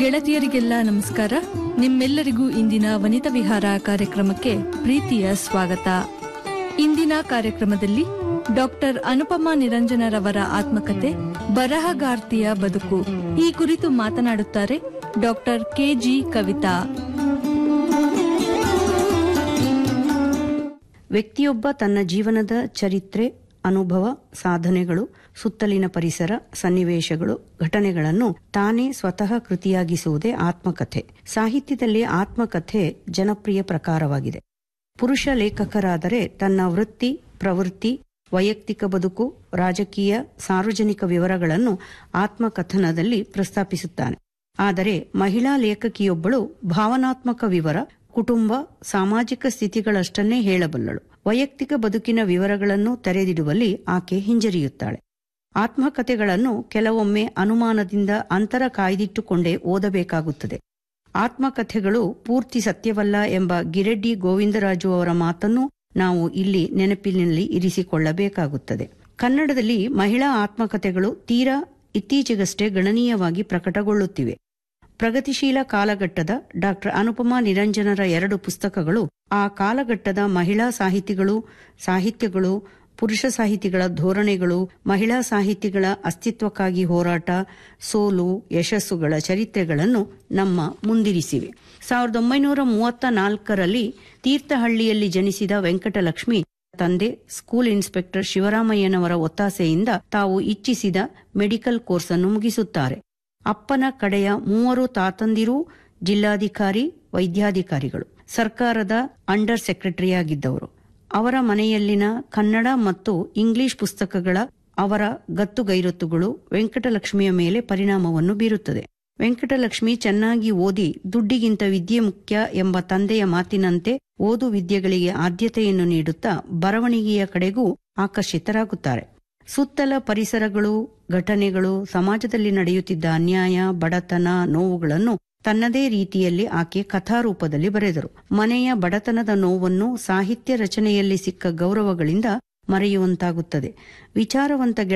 ಗೆಳತಿಯರಿಗೆಲ್ಲ ನಮಸ್ಕಾರ ನಿಮ್ಮೆಲ್ಲರಿಗೂ ಇಂದಿನ ವನಿತಾ ವಿಹಾರ ಕಾರ್ಯಕ್ರಮಕ್ಕೆ ಪ್ರೀತಿಯ ಸ್ವಾಗತ ಇಂದಿನ ಕಾರ್ಯಕ್ರಮದಲ್ಲಿ ಡಾಕ್ಟರ್ ಅನುಪಮಾ ನಿರಂಜನರವರ ಆತ್ಮಕತೆ ಬರಹಗಾರ್ತಿಯ ಬದುಕು ಈ ಕುರಿತು ಮಾತನಾಡುತ್ತಾರೆ ಡಾಕ್ಟರ್ ಕೆಜಿ ಕವಿತಾ ವ್ಯಕ್ತಿಯೊಬ್ಬ ತನ್ನ ಜೀವನದ ಚರಿತ್ರೆ ಅನುಭವ ಸಾಧನೆಗಳು ಸುತ್ತಲಿನ ಪರಿಸರ ಸನ್ನಿವೇಶಗಳು ಘಟನೆಗಳನ್ನು ತಾನೇ ಸ್ವತಃ ಕೃತಿಯಾಗಿಸುವುದೇ ಆತ್ಮಕಥೆ ಸಾಹಿತ್ಯದಲ್ಲಿ ಆತ್ಮಕಥೆ ಜನಪ್ರಿಯ ಪ್ರಕಾರವಾಗಿದೆ ಪುರುಷ ಲೇಖಕರಾದರೆ ತನ್ನ ವೃತ್ತಿ ಪ್ರವೃತ್ತಿ ವೈಯಕ್ತಿಕ ಬದುಕು ರಾಜಕೀಯ ಸಾರ್ವಜನಿಕ ವಿವರಗಳನ್ನು ಆತ್ಮಕಥನದಲ್ಲಿ ಪ್ರಸ್ತಾಪಿಸುತ್ತಾನೆ ಆದರೆ ಮಹಿಳಾ ಲೇಖಕಿಯೊಬ್ಬಳು ಭಾವನಾತ್ಮಕ ವಿವರ ಕುಟುಂಬ ಸಾಮಾಜಿಕ ಸ್ಥಿತಿಗಳಷ್ಟನ್ನೇ ಹೇಳಬಲ್ಲಳು ವೈಯಕ್ತಿಕ ಬದುಕಿನ ವಿವರಗಳನ್ನು ತೆರೆದಿಡುವಲ್ಲಿ ಆಕೆ ಹಿಂಜರಿಯುತ್ತಾಳೆ ಆತ್ಮಕಥೆಗಳನ್ನು ಕೆಲವೊಮ್ಮೆ ಅನುಮಾನದಿಂದ ಅಂತರ ಕಾಯ್ದಿಟ್ಟುಕೊಂಡೇ ಓದಬೇಕಾಗುತ್ತದೆ ಆತ್ಮಕಥೆಗಳು ಪೂರ್ತಿ ಸತ್ಯವಲ್ಲ ಎಂಬ ಗಿರೆಡ್ಡಿ ಗೋವಿಂದರಾಜು ಅವರ ಮಾತನ್ನು ನಾವು ಇಲ್ಲಿ ನೆನಪಿನಲ್ಲಿ ಇರಿಸಿಕೊಳ್ಳಬೇಕಾಗುತ್ತದೆ ಕನ್ನಡದಲ್ಲಿ ಮಹಿಳಾ ಆತ್ಮಕಥೆಗಳು ತೀರಾ ಇತ್ತೀಚೆಗಷ್ಟೇ ಗಣನೀಯವಾಗಿ ಪ್ರಕಟಗೊಳ್ಳುತ್ತಿವೆ ಪ್ರಗತಿಶೀಲ ಕಾಲಘಟ್ಟದ ಡಾಕ್ಟರ್ ಅನುಪಮಾ ನಿರಂಜನರ ಎರಡು ಪುಸ್ತಕಗಳು ಆ ಕಾಲಘಟ್ಟದ ಮಹಿಳಾ ಸಾಹಿತಿಗಳು ಸಾಹಿತ್ಯಗಳು ಪುರುಷ ಸಾಹಿತಿಗಳ ಧೋರಣೆಗಳು ಮಹಿಳಾ ಸಾಹಿತಿಗಳ ಅಸ್ತಿತ್ವಕ್ಕಾಗಿ ಹೋರಾಟ ಸೋಲು ಯಶಸ್ಸುಗಳ ಚರಿತ್ರೆಗಳನ್ನು ನಮ್ಮ ಮುಂದಿರಿಸಿವೆ ಸಾವಿರದ ಒಂಬೈನೂರ ಮೂವತ್ತ ನಾಲ್ಕರಲ್ಲಿ ತೀರ್ಥಹಳ್ಳಿಯಲ್ಲಿ ಜನಿಸಿದ ವೆಂಕಟಲಕ್ಷ್ಮಿ ತಂದೆ ಸ್ಕೂಲ್ ಇನ್ಸ್ಪೆಕ್ಟರ್ ಶಿವರಾಮಯ್ಯನವರ ಒತ್ತಾಸೆಯಿಂದ ತಾವು ಇಚ್ಛಿಸಿದ ಮೆಡಿಕಲ್ ಕೋರ್ಸ್ ಅನ್ನು ಮುಗಿಸುತ್ತಾರೆ ಅಪ್ಪನ ಕಡೆಯ ಮೂವರು ತಾತಂದಿರೂ ಜಿಲ್ಲಾಧಿಕಾರಿ ವೈದ್ಯಾಧಿಕಾರಿಗಳು ಸರ್ಕಾರದ ಅಂಡರ್ ಸೆಕ್ರೆಟರಿಯಾಗಿದ್ದವರು ಅವರ ಮನೆಯಲ್ಲಿನ ಕನ್ನಡ ಮತ್ತು ಇಂಗ್ಲಿಷ್ ಪುಸ್ತಕಗಳ ಅವರ ಗತ್ತುಗೈರೊತ್ತುಗಳು ವೆಂಕಟಲಕ್ಷ್ಮಿಯ ಮೇಲೆ ಪರಿಣಾಮವನ್ನು ಬೀರುತ್ತದೆ ವೆಂಕಟಲಕ್ಷ್ಮಿ ಚೆನ್ನಾಗಿ ಓದಿ ದುಡ್ಡಿಗಿಂತ ವಿದ್ಯೆ ಮುಖ್ಯ ಎಂಬ ತಂದೆಯ ಮಾತಿನಂತೆ ಓದು ವಿದ್ಯೆಗಳಿಗೆ ಆದ್ಯತೆಯನ್ನು ನೀಡುತ್ತಾ ಬರವಣಿಗೆಯ ಕಡೆಗೂ ಆಕರ್ಷಿತರಾಗುತ್ತಾರೆ ಸುತ್ತಲ ಪರಿಸರಗಳು ಘಟನೆಗಳು ಸಮಾಜದಲ್ಲಿ ನಡೆಯುತ್ತಿದ್ದ ಅನ್ಯಾಯ ಬಡತನ ನೋವುಗಳನ್ನು ತನ್ನದೇ ರೀತಿಯಲ್ಲಿ ಆಕೆ ಕಥಾರೂಪದಲ್ಲಿ ಬರೆದರು ಮನೆಯ ಬಡತನದ ನೋವನ್ನು ಸಾಹಿತ್ಯ ರಚನೆಯಲ್ಲಿ ಸಿಕ್ಕ ಗೌರವಗಳಿಂದ ಮರೆಯುವಂತಾಗುತ್ತದೆ ವಿಚಾರವಂತ